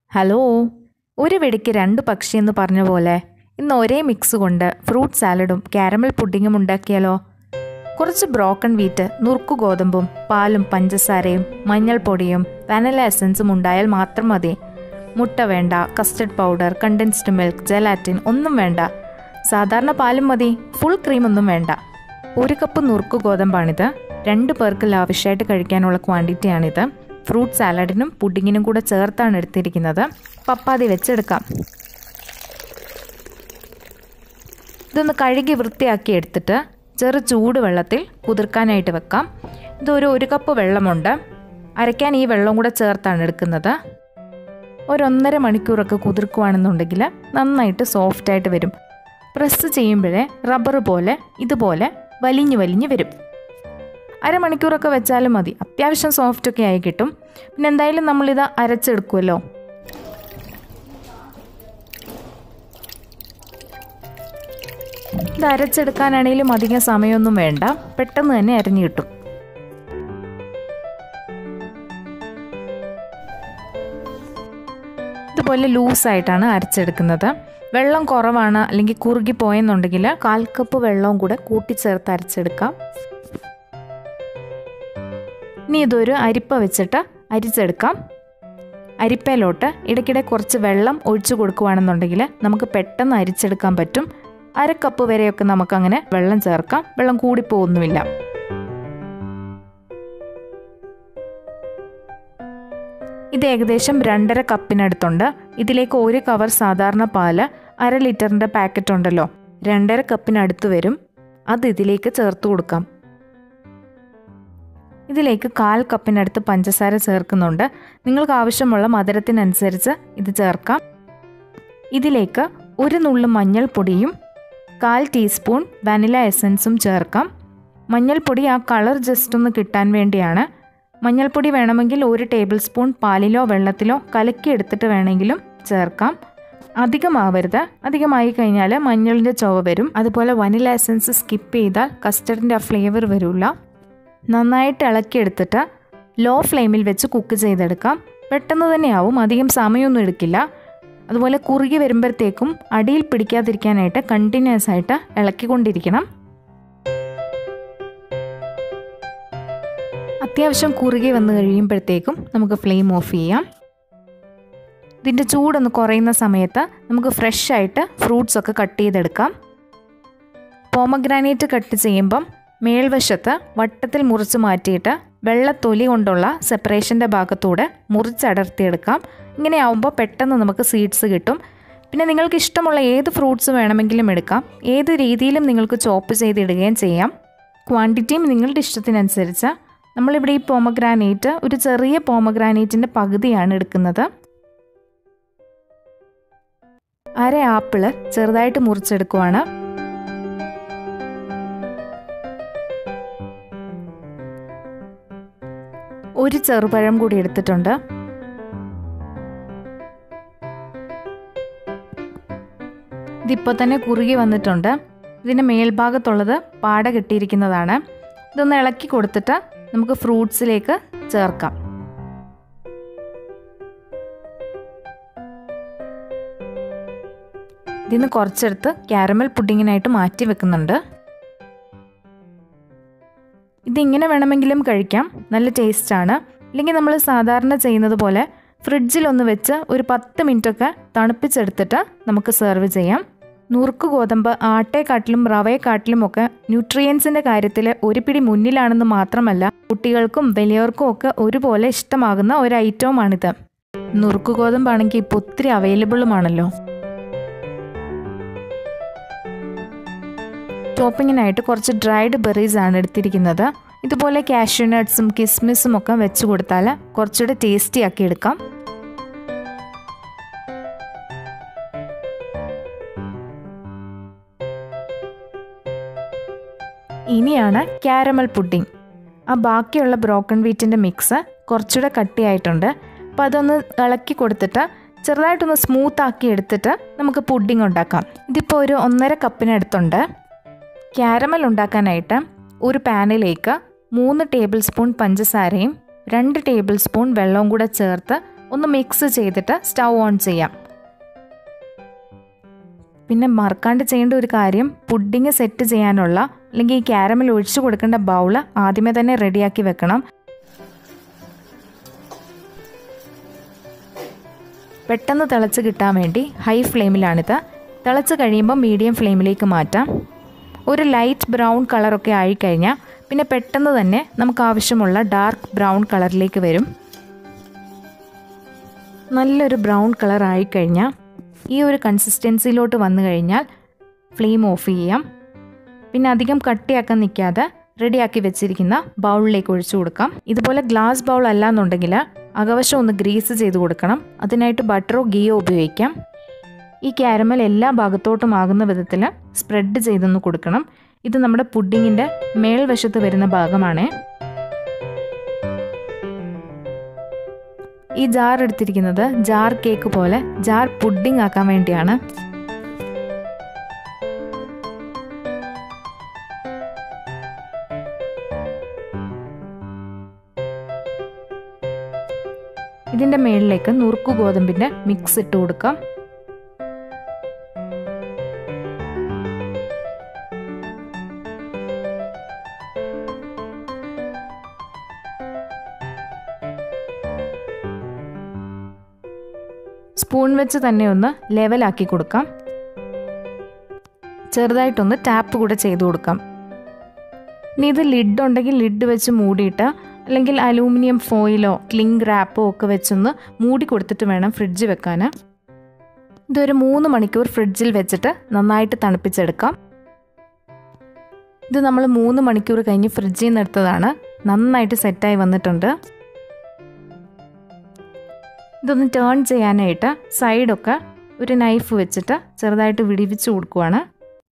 hello ഒരു വെടിക്ക് രണ്ട് പക്ഷി എന്ന് പറഞ്ഞ പോലെ ഇന്ന് ഒരേ മിക്സ് കൊണ്ട് ഫ്രൂട്ട് സാലഡും കാരമൽ പുഡിങ്ങും ഉണ്ടാക്കിയാലോ കുറച്ച് ബ്രോക്കൺ വീറ്റ് നുറുക്കു ഗോതമ്പും പാലും പഞ്ചസാരയും മഞ്ഞൾപ്പൊടിയും വാനില എസൻസും ഉണ്ടായാൽ മാത്രം മതി മുട്ട വേണ്ട custard powder condensed milk gelatin ഒന്നും വേണ്ട സാധാരണ പാലും മതി ഫുൾ ക്രീം ഒന്നും വേണ്ട ഒരു കപ്പ് നുറുക്കു ഗോതമ്പാണിത് രണ്ട് പേർക്ക് ലാവിഷായിട്ട് കഴിക്കാനുള്ള ക്വാണ്ടിറ്റിയാണിത് ഫ്രൂട്ട് സാലഡിനും പുഡിങ്ങിനും കൂടെ ചേർത്താണ് എടുത്തിരിക്കുന്നത് പപ്പാതി വെച്ചെടുക്കാം ഇതൊന്ന് കഴുകി വൃത്തിയാക്കി എടുത്തിട്ട് ചെറു ചൂട് വെള്ളത്തിൽ കുതിർക്കാനായിട്ട് വെക്കാം ഇതൊരു ഒരു കപ്പ് വെള്ളമുണ്ട് അരയ്ക്കാൻ ഈ വെള്ളം കൂടെ ചേർത്താണ് എടുക്കുന്നത് ഒരൊന്നര മണിക്കൂറൊക്കെ കുതിർക്കുവാണെന്നുണ്ടെങ്കിൽ നന്നായിട്ട് സോഫ്റ്റായിട്ട് വരും പ്രസ് ചെയ്യുമ്പോഴേ റബ്ബർ പോലെ ഇതുപോലെ വലിഞ്ഞു വലിഞ്ഞു വരും അരമണിക്കൂറൊക്കെ വെച്ചാലും മതി അത്യാവശ്യം സോഫ്റ്റൊക്കെ ആയി കിട്ടും പിന്നെ എന്തായാലും നമ്മളിത് അരച്ചെടുക്കുമല്ലോ ഇത് അരച്ചെടുക്കാനാണെങ്കിലും അധികം സമയമൊന്നും വേണ്ട പെട്ടെന്ന് തന്നെ അരിഞ്ഞു കിട്ടും ഇതുപോലെ ലൂസായിട്ടാണ് അരച്ചെടുക്കുന്നത് വെള്ളം കുറവാണ് അല്ലെങ്കിൽ കുറുകി പോയെന്നുണ്ടെങ്കിൽ കാൽ കപ്പ് വെള്ളവും കൂടെ കൂട്ടിച്ചേർത്ത് അരച്ചെടുക്കാം ഇനി ഇതൊരു അരിപ്പ വെച്ചിട്ട് അരിച്ചെടുക്കാം അരിപ്പയിലോട്ട് ഇടയ്ക്കിടെ കുറച്ച് വെള്ളം ഒഴിച്ചു കൊടുക്കുകയാണെന്നുണ്ടെങ്കിൽ നമുക്ക് പെട്ടെന്ന് അരിച്ചെടുക്കാൻ പറ്റും അര കപ്പ് വരെയൊക്കെ നമുക്കങ്ങനെ വെള്ളം ചേർക്കാം വെള്ളം കൂടിപ്പോകുന്നുമില്ല ഇത് ഏകദേശം രണ്ടര കപ്പിനടുത്തുണ്ട് ഇതിലേക്ക് ഒരു കവർ സാധാരണ പാല് അര ലിറ്ററിൻ്റെ പാക്കറ്റ് ഉണ്ടല്ലോ രണ്ടര കപ്പിനടുത്ത് വരും അത് ഇതിലേക്ക് ചേർത്ത് കൊടുക്കാം ഇതിലേക്ക് കാൽ കപ്പിനടുത്ത് പഞ്ചസാര ചേർക്കുന്നുണ്ട് നിങ്ങൾക്ക് ആവശ്യമുള്ള മധുരത്തിനനുസരിച്ച് ഇത് ചേർക്കാം ഇതിലേക്ക് ഒരു നുള്ളു മഞ്ഞൾപ്പൊടിയും കാൽ ടീസ്പൂൺ വാനില എസൻസും ചേർക്കാം മഞ്ഞൾപ്പൊടി ആ കളർ ജസ്റ്റ് ഒന്ന് കിട്ടാൻ വേണ്ടിയാണ് മഞ്ഞൾപ്പൊടി വേണമെങ്കിൽ ഒരു ടേബിൾ സ്പൂൺ പാലിലോ വെള്ളത്തിലോ കലക്കി എടുത്തിട്ട് വേണമെങ്കിലും ചേർക്കാം അധികമാവരുത് അധികമായി കഴിഞ്ഞാൽ മഞ്ഞളിൻ്റെ ചുവ വരും അതുപോലെ വനില എസൻസ് സ്കിപ്പ് ചെയ്താൽ കസ്റ്റർഡിൻ്റെ ആ ഫ്ലേവർ വരില്ല നന്നായിട്ട് ഇളക്കിയെടുത്തിട്ട് ലോ ഫ്ലെയിമിൽ വെച്ച് കുക്ക് ചെയ്തെടുക്കാം പെട്ടെന്ന് തന്നെയാവും അധികം സമയമൊന്നും എടുക്കില്ല അതുപോലെ കുറുകി വരുമ്പോഴത്തേക്കും അടിയിൽ പിടിക്കാതിരിക്കാനായിട്ട് കണ്ടിന്യൂസ് ആയിട്ട് ഇളക്കിക്കൊണ്ടിരിക്കണം അത്യാവശ്യം കുറുകി വന്നു കഴിയുമ്പോഴത്തേക്കും നമുക്ക് ഫ്ലെയിം ഓഫ് ചെയ്യാം ഇതിൻ്റെ ചൂടൊന്ന് കുറയുന്ന സമയത്ത് നമുക്ക് ഫ്രഷ് ആയിട്ട് ഫ്രൂട്ട്സ് ഒക്കെ കട്ട് ചെയ്തെടുക്കാം പോമഗ്രാനൈറ്റ് കട്ട് ചെയ്യുമ്പം മേൽവശത്ത് വട്ടത്തിൽ മുറിച്ച് മാറ്റിയിട്ട് വെള്ളത്തൊലി കൊണ്ടുള്ള സെപ്പറേഷൻ്റെ ഭാഗത്തൂടെ മുറിച്ചടർത്തിയെടുക്കാം ഇങ്ങനെ ആവുമ്പോൾ പെട്ടെന്ന് നമുക്ക് സീഡ്സ് കിട്ടും പിന്നെ നിങ്ങൾക്ക് ഇഷ്ടമുള്ള ഏത് ഫ്രൂട്ട്സ് വേണമെങ്കിലും എടുക്കാം ഏത് രീതിയിലും നിങ്ങൾക്ക് ചോപ്പ് ചെയ്തിടുകയും ചെയ്യാം ക്വാണ്ടിറ്റിയും നിങ്ങളുടെ ഇഷ്ടത്തിനനുസരിച്ച് നമ്മളിവിടെ ഈ പോമഗ്രാനൈറ്റ് ഒരു ചെറിയ പോമഗ്രാനൈറ്റിൻ്റെ പകുതിയാണ് എടുക്കുന്നത് അര ആപ്പിള് ചെറുതായിട്ട് മുറിച്ചെടുക്കുവാണ് ഒരു ചെറുപഴം കൂടി എടുത്തിട്ടുണ്ട് ഇതിപ്പോൾ തന്നെ കുറുകി വന്നിട്ടുണ്ട് ഇതിൻ്റെ മേൽഭാഗത്തുള്ളത് പാട കെട്ടിയിരിക്കുന്നതാണ് ഇതൊന്ന് ഇളക്കി കൊടുത്തിട്ട് നമുക്ക് ഫ്രൂട്ട്സിലേക്ക് ചേർക്കാം ഇതിന്ന് കുറച്ചെടുത്ത് ക്യാരമൽ പുഡിങ്ങിനായിട്ട് മാറ്റി വെക്കുന്നുണ്ട് ഇതിങ്ങനെ വേണമെങ്കിലും കഴിക്കാം നല്ല ടേസ്റ്റാണ് അല്ലെങ്കിൽ നമ്മൾ സാധാരണ ചെയ്യുന്നത് പോലെ ഫ്രിഡ്ജിലൊന്ന് വെച്ച് ഒരു പത്ത് മിനിറ്റൊക്കെ തണുപ്പിച്ചെടുത്തിട്ട് നമുക്ക് സെർവ് ചെയ്യാം നുറുക്ക് ഗോതമ്പ് ആട്ടയെക്കാട്ടിലും റവയെക്കാട്ടിലും ഒക്കെ ന്യൂട്രിയൻസിൻ്റെ കാര്യത്തിൽ ഒരു പിടി മുന്നിലാണെന്ന് മാത്രമല്ല കുട്ടികൾക്കും വലിയവർക്കും ഒക്കെ ഒരുപോലെ ഇഷ്ടമാകുന്ന ഒരു ഐറ്റവുമാണിത് നുറുക്ക് ഗോതമ്പാണെങ്കിൽ ഇപ്പോൾ ഒത്തിരി അവൈലബിളുമാണല്ലോ ടോപ്പിങ്ങിനായിട്ട് കുറച്ച് ഡ്രൈഡ് ബെറീസ് ആണ് എടുത്തിരിക്കുന്നത് ഇതുപോലെ കാഷ്യൂ നട്ട്സും കിസ്മിസും ഒക്കെ വെച്ച് കൊടുത്താൽ കുറച്ചുകൂടെ ടേസ്റ്റി ആക്കി എടുക്കാം ഇനിയാണ് ക്യാരമൽ പുഡിംഗ് ആ ബാക്കിയുള്ള ബ്രോക്കൺ വീറ്റിൻ്റെ മിക്സ് കുറച്ചുകൂടെ കട്ടിയായിട്ടുണ്ട് അപ്പോൾ അതൊന്ന് ഇളക്കി കൊടുത്തിട്ട് ചെറുതായിട്ടൊന്ന് സ്മൂത്ത് ആക്കി എടുത്തിട്ട് നമുക്ക് പുഡിംഗ് ഉണ്ടാക്കാം ഇതിപ്പോൾ ഒരു ഒന്നര കപ്പിനടുത്തുണ്ട് ക്യാരമൽ ഉണ്ടാക്കാനായിട്ട് ഒരു പാനിലേക്ക് മൂന്ന് ടേബിൾ സ്പൂൺ പഞ്ചസാരയും രണ്ട് ടേബിൾ സ്പൂൺ വെള്ളവും കൂടെ ചേർത്ത് ഒന്ന് മിക്സ് ചെയ്തിട്ട് സ്റ്റൗ ഓൺ ചെയ്യാം പിന്നെ മറക്കാണ്ട് ചെയ്യേണ്ട ഒരു കാര്യം പുഡിങ് സെറ്റ് ചെയ്യാനുള്ള അല്ലെങ്കിൽ ഈ ക്യാരമൽ ഒഴിച്ചു കൊടുക്കേണ്ട ബൗള് ആദ്യമേ തന്നെ റെഡിയാക്കി വെക്കണം പെട്ടെന്ന് തിളച്ച് കിട്ടാൻ വേണ്ടി ഹൈ ഫ്ലെയിമിലാണിത് തിളച്ച് കഴിയുമ്പോൾ മീഡിയം ഫ്ലെയിമിലേക്ക് മാറ്റാം ഒരു ലൈറ്റ് ബ്രൗൺ കളറൊക്കെ ആയിക്കഴിഞ്ഞാൽ പിന്നെ പെട്ടെന്ന് തന്നെ നമുക്ക് ആവശ്യമുള്ള ഡാർക്ക് ബ്രൗൺ കളറിലേക്ക് വരും നല്ലൊരു ബ്രൗൺ കളർ ആയിക്കഴിഞ്ഞാൽ ഈ ഒരു കൺസിസ്റ്റൻസിയിലോട്ട് വന്നു കഴിഞ്ഞാൽ ഫ്ലെയിം ഓഫ് ചെയ്യാം പിന്നെ അധികം കട്ടിയാക്കാൻ നിൽക്കാതെ റെഡിയാക്കി വെച്ചിരിക്കുന്ന ബൗളിലേക്ക് ഒഴിച്ചു കൊടുക്കാം ഇതുപോലെ ഗ്ലാസ് ബൗൾ അല്ല എന്നുണ്ടെങ്കിൽ അകവശം ഒന്ന് ഗ്രീസ് ചെയ്ത് കൊടുക്കണം അതിനായിട്ട് ബട്ടറോ ഗീയോ ഉപയോഗിക്കാം ഈ ക്യാരമൽ എല്ലാ ഭാഗത്തോട്ടും ആകുന്ന വിധത്തിൽ സ്പ്രെഡ് ചെയ്തൊന്ന് കൊടുക്കണം ഇത് നമ്മുടെ പുഡിങ്ങിൻ്റെ മേൽവശത്ത് വരുന്ന ഭാഗമാണ് ഈ ജാർ എടുത്തിരിക്കുന്നത് ജാർ കേക്ക് പോലെ ജാർ പുഡിംഗ് ആക്കാൻ വേണ്ടിയാണ് ഇതിൻ്റെ മേളിലേക്ക് നുറുക്കു ഗോതമ്പിൻ്റെ മിക്സ് ഇട്ട് കൊടുക്കാം സ്പൂൺ വെച്ച് തന്നെ ഒന്ന് ലെവലാക്കി കൊടുക്കാം ചെറുതായിട്ടൊന്ന് ടാപ്പ് കൂടെ ചെയ്തു കൊടുക്കാം ഇനി ഇത് ലിഡ് ഉണ്ടെങ്കിൽ ലിഡ് വെച്ച് മൂടിയിട്ട് അല്ലെങ്കിൽ അലൂമിനിയം ഫോയിലോ ക്ലിങ് റാപ്പോ ഒക്കെ വെച്ചൊന്ന് മൂടി കൊടുത്തിട്ട് വേണം ഫ്രിഡ്ജ് വെക്കാൻ ഇതൊരു മൂന്ന് മണിക്കൂർ ഫ്രിഡ്ജിൽ വെച്ചിട്ട് നന്നായിട്ട് തണുപ്പിച്ചെടുക്കാം ഇത് നമ്മൾ മൂന്ന് മണിക്കൂർ കഴിഞ്ഞ് ഫ്രിഡ്ജിൽ നിന്ന് എടുത്തതാണ് നന്നായിട്ട് സെറ്റായി വന്നിട്ടുണ്ട് ഇതൊന്ന് ടേൺ ചെയ്യാനായിട്ട് സൈഡൊക്കെ ഒരു നൈഫ് വെച്ചിട്ട് ചെറുതായിട്ട് വിടിവിച്ച് കൊടുക്കുവാണ്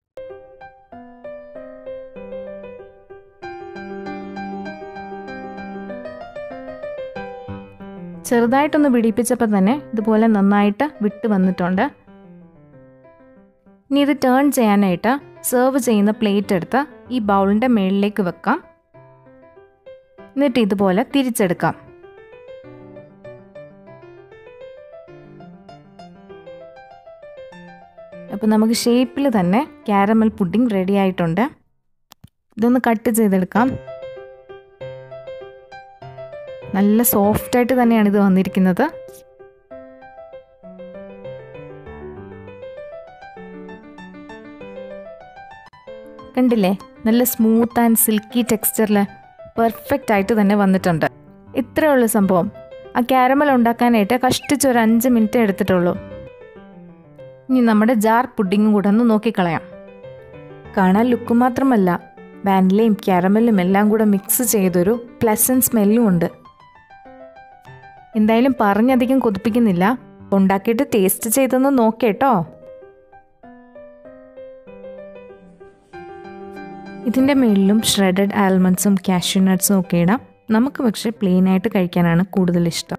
ചെറുതായിട്ടൊന്ന് പിടിപ്പിച്ചപ്പോൾ തന്നെ ഇതുപോലെ നന്നായിട്ട് വിട്ട് വന്നിട്ടുണ്ട് ഇനി ഇത് ടേൺ ചെയ്യാനായിട്ട് സെർവ് ചെയ്യുന്ന പ്ലേറ്റ് എടുത്ത് ഈ ബൗളിൻ്റെ മുകളിലേക്ക് വെക്കാം എന്നിട്ട് ഇതുപോലെ തിരിച്ചെടുക്കാം അപ്പോൾ നമുക്ക് ഷേപ്പിൽ തന്നെ ക്യാരമൽ പുഡിംഗ് റെഡി ആയിട്ടുണ്ട് ഇതൊന്ന് കട്ട് ചെയ്തെടുക്കാം നല്ല സോഫ്റ്റായിട്ട് തന്നെയാണ് ഇത് വന്നിരിക്കുന്നത് കണ്ടില്ലേ നല്ല സ്മൂത്ത് ആൻഡ് സിൽക്കി ടെക്സ്ചറിൽ പെർഫെക്റ്റ് ആയിട്ട് തന്നെ വന്നിട്ടുണ്ട് ഇത്രയേ ഉള്ളൂ സംഭവം ആ ക്യാരമൽ ഉണ്ടാക്കാനായിട്ട് കഷ്ടിച്ച് ഒരു അഞ്ച് മിനിറ്റ് എടുത്തിട്ടുള്ളൂ ഇനി നമ്മുടെ ജാർ പുഡിങ്ങും കൂടെ ഒന്ന് നോക്കിക്കളയാം കാണാൻ ലുക്ക് മാത്രമല്ല വാനിലയും ക്യാരമലും എല്ലാം കൂടെ മിക്സ് ചെയ്തൊരു പ്ലസൻറ്റ് സ്മെല്ലും ഉണ്ട് എന്തായാലും പറഞ്ഞധികം കൊതിപ്പിക്കുന്നില്ല ഉണ്ടാക്കിയിട്ട് ടേസ്റ്റ് ചെയ്തൊന്ന് നോക്കേട്ടോ ഇതിൻ്റെ മുകളിലും ഷ്രെഡഡ് ആൽമണ്ട്സും കാഷ്യൂ നട്ട്സും ഒക്കെ ഇടാം നമുക്ക് പക്ഷേ പ്ലെയിൻ ആയിട്ട് കഴിക്കാനാണ് കൂടുതൽ ഇഷ്ടം